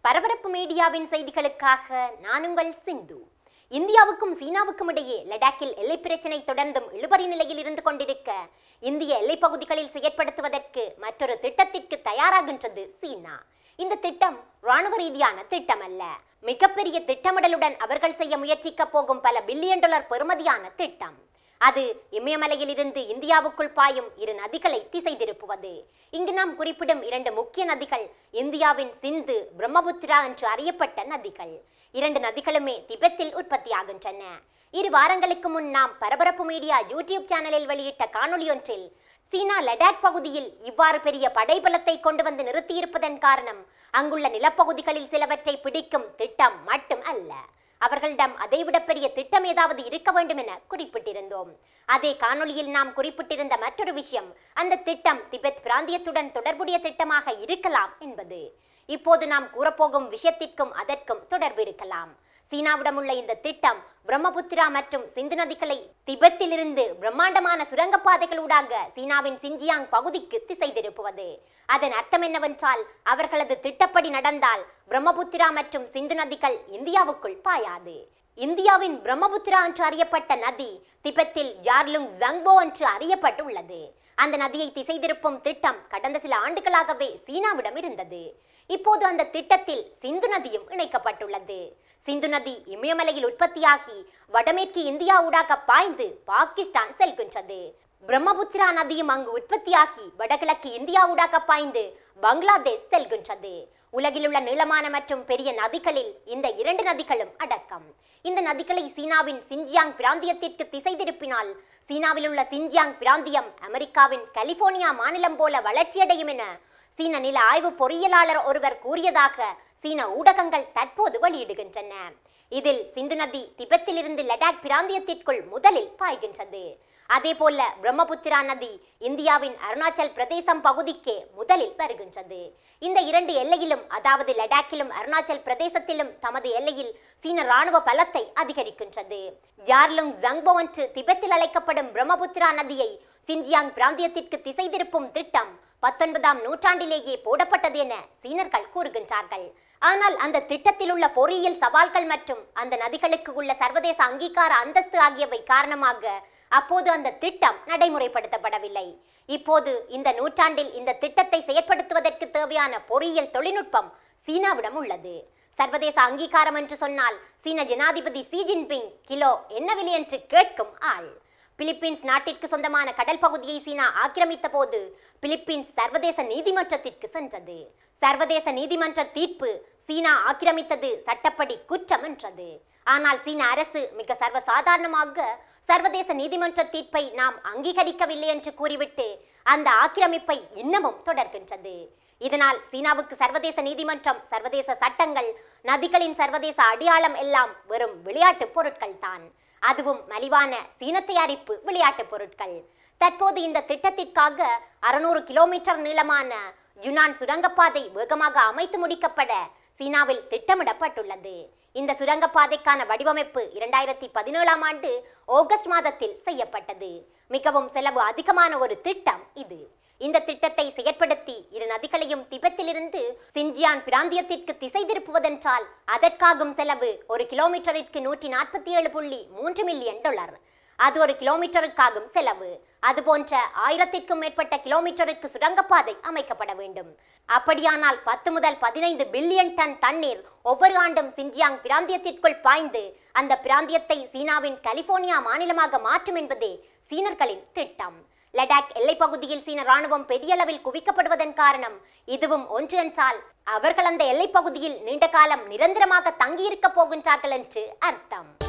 பரபரப்பு மீடியாவின் செய்திகளுக்காக நான் உங்கள் சிந்து இந்தியாவுக்கும் சீனாவுக்கும் இடையே லடாக்கில் எல்லை பிரச்சினை தொடர்ந்தும் இழுபறி நிலையில் இருந்து கொண்டிருக்க இந்திய எல்லைப் பகுதிகளில் செயற்படுத்துவதற்கு மற்றொரு திட்டத்திற்கு தயாராகின்றது சீனா இந்த திட்டம் ராணுவ ரீதியான திட்டம் அல்ல மிகப்பெரிய திட்டமிடலுடன் அவர்கள் செய்ய முயற்சிக்க போகும் பல பில்லியன் டாலர் பெறுமதியான திட்டம் அது இமயமலையில் இருந்து இந்தியாவுக்குள் பாயும் இரு நதிகளை திசை திருப்புவது இங்கு நாம் குறிப்பிடும் இரண்டு முக்கிய நதிகள் இந்தியாவின் சிந்து பிரம்மபுத்திரா என்று அறியப்பட்ட நதிகள் இரண்டு நதிகளுமே திபெத்தில் உற்பத்தியாகின்றன இரு வாரங்களுக்கு முன் நாம் பரபரப்பு மீடியா யூடியூப் சேனலில் வெளியிட்ட காணொளி ஒன்றில் சீனா லடாக் பகுதியில் இவ்வாறு பெரிய படைபலத்தை கொண்டு வந்து நிறுத்தியிருப்பதன் காரணம் அங்குள்ள நிலப்பகுதிகளில் சிலவற்றை பிடிக்கும் திட்டம் மட்டும் அல்ல அவர்களிடம் அதைவிட பெரிய திட்டம் ஏதாவது இருக்க வேண்டும் என குறிப்பிட்டிருந்தோம் அதே காணொளியில் நாம் குறிப்பிட்டிருந்த மற்றொரு விஷயம் அந்த திட்டம் திபெத் பிராந்தியத்துடன் தொடர்புடைய திட்டமாக இருக்கலாம் என்பது இப்போது நாம் கூறப்போகும் விஷயத்திற்கும் அதற்கும் தொடர்பு இருக்கலாம் சீனாவிடம் உள்ள இந்த திட்டம் பிரம்மபுத்திரா மற்றும் சிந்து நதிகளை திபெத்திலிருந்து பிரம்மாண்டமான சுரங்கப்பாதைகளூடாக சீனாவின் சிஞ்சியாங் பகுதிக்கு திசை திருப்புவது அதன் அர்த்தம் என்னவென்றால் அவர்களது திட்டப்படி நடந்தால் பிரம்மபுத்திரா மற்றும் சிந்து நதிகள் இந்தியாவுக்குள் பாயாது இந்தியாவின் பிரம்மபுத்திரா என்று அறியப்பட்ட நதி திபெத்தில் ஜார்லுங் ஜங்போ என்று அறியப்பட்டுள்ளது அந்த நதியை திசை திருப்பும் திட்டம் கடந்த சில ஆண்டுகளாகவே சீனாவிடம் இருந்தது இப்போது அந்த திட்டத்தில் சிந்து நதியும் இணைக்கப்பட்டுள்ளது சிந்து நதி இமயமலையில் உற்பத்தியாகி வடமேற்கு இந்தியா ஊடாக பாய்ந்து பாகிஸ்தான் செல்கின்றது பிரம்மபுத்திரா நதியும் அங்கு உற்பத்தியாகி வடகிழக்கு இந்தியா ஊடாக பாய்ந்து பங்களாதேஷ் செல்கின்றது உலகில் உள்ள நீளமான மற்றும் பெரிய நதிகளில் இந்த இரண்டு நதிகளும் அடக்கம் இந்த நதிகளை சீனாவின் சின்ஜியாங் பிராந்தியத்திற்கு திசை திருப்பினால் சீனாவில் உள்ள சின்ஜியாங் பிராந்தியம் அமெரிக்காவின் கலிபோர்னியா மாநிலம் போல வளர்ச்சியடையும் என சீன நில ஆய்வு பொறியியலாளர் ஒருவர் கூறியதாக சீன ஊடகங்கள் தற்போது வெளியிடுகின்றன இதில் சிந்து நதி திபெத்திலிருந்து லடாக் பிராந்தியத்திற்குள் முதலில் பாய்கின்றது அதே போல பிரம்மபுத்திரா நதி இந்தியாவின் அருணாச்சல் பிரதேசம் பகுதிக்கே முதலில் வருகின்றது இந்த இரண்டு எல்லையிலும் அதாவது லடாக்கிலும் அருணாச்சல் பிரதேசத்திலும் தமது எல்லையில் சீன ராணுவ பலத்தை அதிகரிக்கின்றது ஜார்லுங் ஜங்போ என்று திபெத்தில் அழைக்கப்படும் பிரம்மபுத்திரா நதியை சின்ஜியாங் பிராந்தியத்திற்கு திசை திருப்பும் திட்டம் பத்தொன்பதாம் நூற்றாண்டிலேயே போடப்பட்டது என சீனர்கள் கூறுகின்றார்கள் ஆனால் அந்த திட்டத்தில் உள்ள பொறியியல் சவால்கள் மற்றும் அந்த நதிகளுக்கு உள்ள சர்வதேச அங்கீகார அந்தஸ்து ஆகியவை காரணமாக அப்போது அந்த திட்டம் நடைமுறைப்படுத்தப்படவில்லை இப்போது இந்த நூற்றாண்டில் இந்த திட்டத்தை செயற்படுத்துவதற்கு தேவையான பொறியியல் தொழில்நுட்பம் சீனாவிடம் உள்ளது சர்வதேச அங்கீகாரம் என்று சொன்னால் சீன ஜனாதிபதி சி ஜின்பிங் கிலோ என்ன விலை என்று கேட்கும் ஆள் பிலிப்பீன்ஸ் நாட்டிற்கு சொந்தமான கடல் பகுதியை சீனா ஆக்கிரமித்த போது பிலிப்பீன்ஸ் சர்வதேச நீதிமன்றத்திற்கு சென்றது சர்வதேச நீதிமன்ற தீர்ப்பு சீனா ஆக்கிரமித்தது சட்டப்படி குற்றம் என்றது ஆனால் சீன அரசு மிக சர்வசாதாரணமாக சர்வதேச நீதிமன்ற தீர்ப்பை நாம் அங்கீகரிக்கவில்லை என்று கூறிவிட்டு அந்த ஆக்கிரமிப்பை இன்னமும் தொடர்கின்றது இதனால் சீனாவுக்கு சர்வதேச நீதிமன்றம் சர்வதேச சட்டங்கள் நதிகளின் சர்வதேச அடையாளம் எல்லாம் வெறும் விளையாட்டு பொருட்கள் தான் அதுவும் மலிவான சீன தயாரிப்பு விளையாட்டு பொருட்கள் தற்போது இந்த திட்டத்திற்காக அறுநூறு கிலோமீட்டர் நீளமான யுனான் சுரங்கப்பாதை வேகமாக அமைத்து முடிக்கப்பட சீனாவில் திட்டமிடப்பட்டுள்ளது இந்த சுரங்கப்பாதைக்கான வடிவமைப்பு இரண்டாயிரத்தி பதினேழாம் ஆண்டு ஆகஸ்ட் மாதத்தில் செய்யப்பட்டது மிகவும் செலவு அதிகமான ஒரு திட்டம் இது இந்த திட்டத்தை செயற்படுத்தி இரு நதிகளையும் திபெத்திலிருந்து சின்ஜியான் பிராந்தியத்திற்கு திசை திருப்புவதென்றால் அதற்காகும் செலவு ஒரு கிலோமீட்டருக்கு நூற்றி நாற்பத்தி ஏழு புள்ளி மூன்று மில்லியன் டாலர் அது ஒரு கிலோமீட்டருக்காகும் செலவு அதுபோன்ற ஆயிரத்திற்கும் மேற்பட்ட கிலோமீட்டருக்கு சுரங்கப்பாதை அமைக்கப்பட வேண்டும் அப்படியானால் பத்து முதல் பதினைந்து பில்லியன் டன் தண்ணீர் ஒவ்வொரு ஆண்டும் சின்ஜியாங் பிராந்தியத்திற்குள் பாய்ந்து அந்த பிராந்தியத்தை சீனாவின் கலிபோர்னியா மாநிலமாக மாற்றும் என்பதே சீனர்களின் திட்டம் லடாக் எல்லைப் பகுதியில் சீன ராணுவம் பெரிய அளவில் குவிக்கப்படுவதன் காரணம் இதுவும் ஒன்று என்றால் அவர்கள் அந்த எல்லைப் பகுதியில் நீண்ட காலம் நிரந்தரமாக தங்கியிருக்க போகின்றார்கள் என்று அர்த்தம்